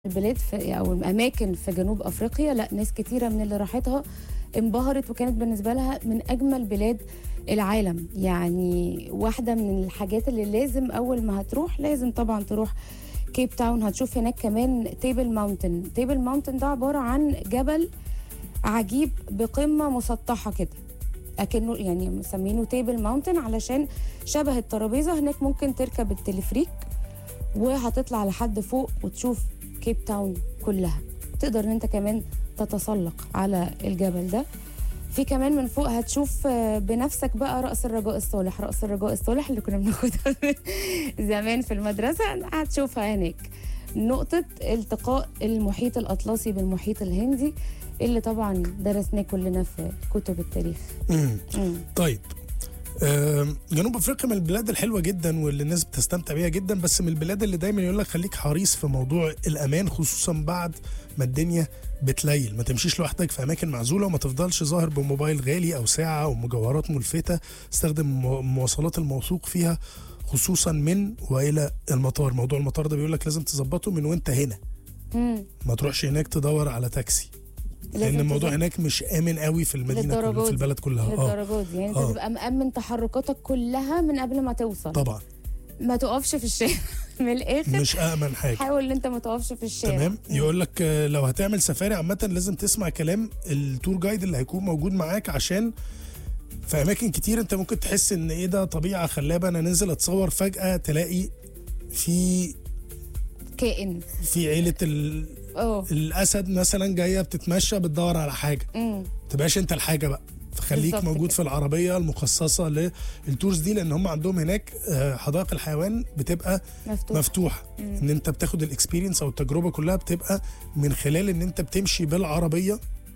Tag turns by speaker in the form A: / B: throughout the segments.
A: البلاد في او الاماكن في جنوب افريقيا لا ناس كتيره من اللي راحتها انبهرت وكانت بالنسبه لها من اجمل بلاد العالم يعني واحده من الحاجات اللي لازم اول ما هتروح لازم طبعا تروح كيب تاون هتشوف هناك كمان تيبل ماونتن تيبل ماونتن ده عباره عن جبل عجيب بقمه مسطحه كده اكنه يعني مسمينه تيبل ماونتن علشان شبه الترابيزه هناك ممكن تركب التلفريك وهتطلع لحد فوق وتشوف كيب تاون كلها تقدر ان انت كمان تتسلق على الجبل ده في كمان من فوق هتشوف آه، بنفسك بقى رأس الرجاء الصالح رأس الرجاء الصالح اللي كنا بناخدها زمان في المدرسة هتشوفها هناك نقطة التقاء المحيط الأطلسي بالمحيط الهندي اللي طبعا درسناه كلنا في كتب التاريخ
B: مم.
A: مم.
B: طيب آم، جنوب افريقيا من البلاد الحلوه جدا واللي الناس بتستمتع بيها جدا بس من البلاد اللي دايما يقول لك خليك حريص في موضوع الامان خصوصا بعد ما الدنيا بتليل ما تمشيش لوحدك في اماكن معزوله وما تفضلش ظاهر بموبايل غالي او ساعه او مجوهرات ملفته استخدم مو- المواصلات الموثوق فيها خصوصا من والى المطار موضوع المطار ده بيقول لك لازم تظبطه من وانت هنا
A: مم.
B: ما تروحش هناك تدور على تاكسي لان
A: لازم
B: الموضوع
A: تظبط-
B: هناك مش امن قوي في المدينه
A: للدرجة
B: كلها في
A: دي.
B: البلد كلها اه
A: للدرجات دي يعني انت
B: آه.
A: تبقى مأمن تحركاتك كلها من قبل ما توصل
B: طبعا
A: ما تقفش في الشارع من الاخر
B: مش امن حاجه
A: حاول ان انت ما تقفش في الشارع
B: تمام
A: مم.
B: يقول لك آه، لو هتعمل سفاري عامه لازم تسمع كلام التور جايد اللي هيكون موجود معاك عشان في اماكن كتير انت ممكن تحس ان ايه ده طبيعه خلابه انا نازل اتصور فجاه تلاقي في
A: كائن
B: في عيله ال...
A: اه
B: الاسد مثلا جايه بتتمشى بتدور على حاجه
A: مم.
B: تبقاش انت الحاجه بقى فخليك
A: بالظبط
B: موجود
A: كده.
B: في العربيه المخصصه للتورز دي لان هم عندهم هناك آه، حدائق الحيوان بتبقى
A: مفتوح
B: مفتوحه
A: مم.
B: ان انت بتاخد الاكسبيرينس او التجربه كلها بتبقى من خلال ان انت بتمشي بالعربيه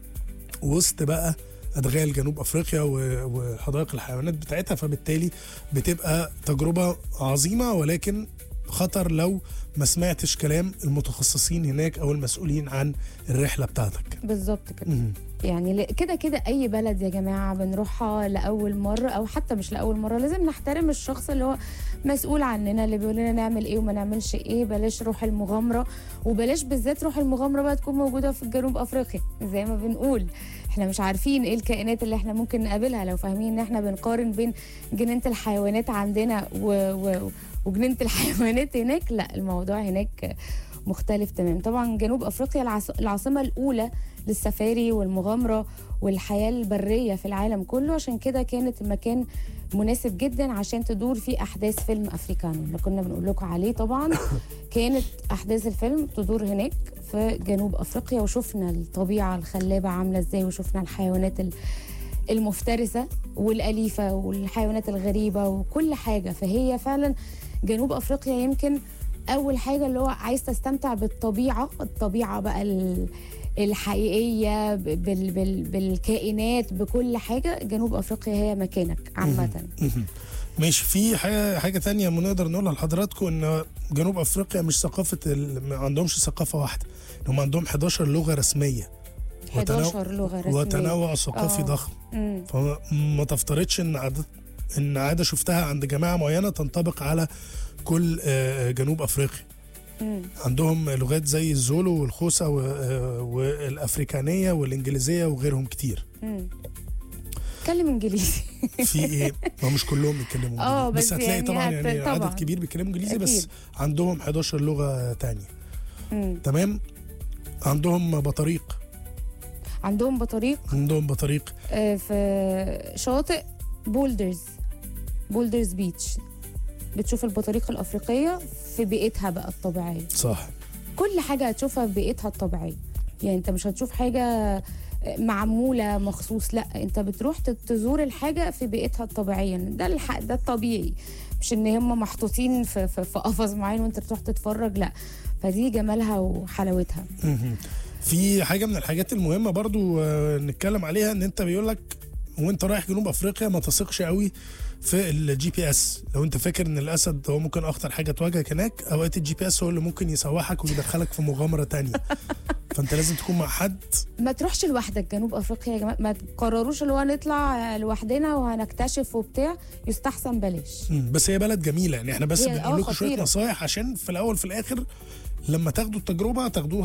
B: وسط بقى ادغال جنوب افريقيا و- وحدائق الحيوانات بتاعتها فبالتالي بتبقى تجربه عظيمه ولكن خطر لو ما سمعتش كلام المتخصصين هناك او المسؤولين عن الرحله بتاعتك
A: بالظبط كده
B: مم.
A: يعني ل- كده كده اي بلد يا جماعه بنروحها لاول مره او حتى مش لاول مره لازم نحترم الشخص اللي هو مسؤول عننا اللي بيقول لنا نعمل ايه وما نعملش ايه بلاش روح المغامره وبلاش بالذات روح المغامره بقى تكون موجوده في جنوب افريقيا زي ما بنقول احنا مش عارفين ايه الكائنات اللي احنا ممكن نقابلها لو فاهمين ان احنا بنقارن بين جنينه الحيوانات عندنا و... و... وجنينه الحيوانات هناك لا الموضوع هناك مختلف تمام طبعا جنوب افريقيا العاص... العاصمه الاولى للسفاري والمغامره والحياه البريه في العالم كله عشان كده كانت المكان مناسب جدا عشان تدور فيه احداث فيلم افريكانو اللي كنا بنقول لكم عليه طبعا كانت احداث الفيلم تدور هناك في جنوب افريقيا وشفنا الطبيعه الخلابه عامله ازاي وشفنا الحيوانات ال- المفترسه والاليفه والحيوانات الغريبه وكل حاجه فهي فعلا جنوب افريقيا يمكن اول حاجه اللي هو عايز تستمتع بالطبيعه الطبيعه بقى ال- الحقيقيه ب- بال بال بالكائنات بكل حاجه جنوب افريقيا هي مكانك عامه
B: مهم. ماشي في حاجه حاجه تانية ما نقدر نقولها لحضراتكم ان جنوب افريقيا مش ثقافه ال... ما عندهمش ثقافه واحده هم عندهم 11 لغه رسميه
A: 11 لغه رسميه
B: وتنوع ثقافي
A: آه.
B: ضخم
A: مم.
B: فما تفترضش ان عادة ان عاده شفتها عند جماعه معينه تنطبق على كل آه، جنوب افريقيا
A: مم.
B: عندهم لغات زي الزولو والخوسه و- آه، والافريكانيه والانجليزيه وغيرهم كتير
A: مم. اتكلم انجليزي
B: في ايه ما مش كلهم بيتكلموا
A: آه،
B: انجليزي
A: بس
B: بس هتلاقي
A: يعني
B: طبعا
A: هت-
B: يعني
A: طبعاً.
B: عدد كبير بيتكلموا انجليزي بس
A: أكيد.
B: عندهم 11 لغه تانية
A: مم.
B: تمام عندهم بطريق
A: عندهم بطريق
B: عندهم بطريق
A: آه، في شاطئ بولدرز بولدرز بيتش بتشوف البطاريق الأفريقية في بيئتها بقى الطبيعية
B: صح
A: كل حاجة هتشوفها في بيئتها الطبيعية يعني انت مش هتشوف حاجة معمولة مخصوص لا انت بتروح تت- تزور الحاجة في بيئتها الطبيعية ده الح... ده الطبيعي مش ان هم محطوطين في في في قفص معين وانت تروح تتفرج لا فدي جمالها وحلاوتها
B: مهم. في حاجه من الحاجات المهمه برضو آه، نتكلم عليها ان انت بيقول لك وانت رايح جنوب افريقيا ما تثقش قوي في الجي بي اس لو انت فاكر ان الاسد هو ممكن اخطر حاجه تواجهك هناك اوقات الجي بي اس هو اللي ممكن يسوحك ويدخلك في مغامره تانية فانت لازم تكون مع حد
A: ما تروحش لوحدك جنوب افريقيا يا جماعه ما تقرروش اللي هو نطلع لوحدنا وهنكتشف وبتاع يستحسن بلاش
B: مم، بس هي بلد جميله يعني احنا بس
A: هي- آه،
B: بنقول لكم شويه
A: خطيرة.
B: نصايح عشان في الاول في الاخر لما تاخدوا التجربه تاخدوها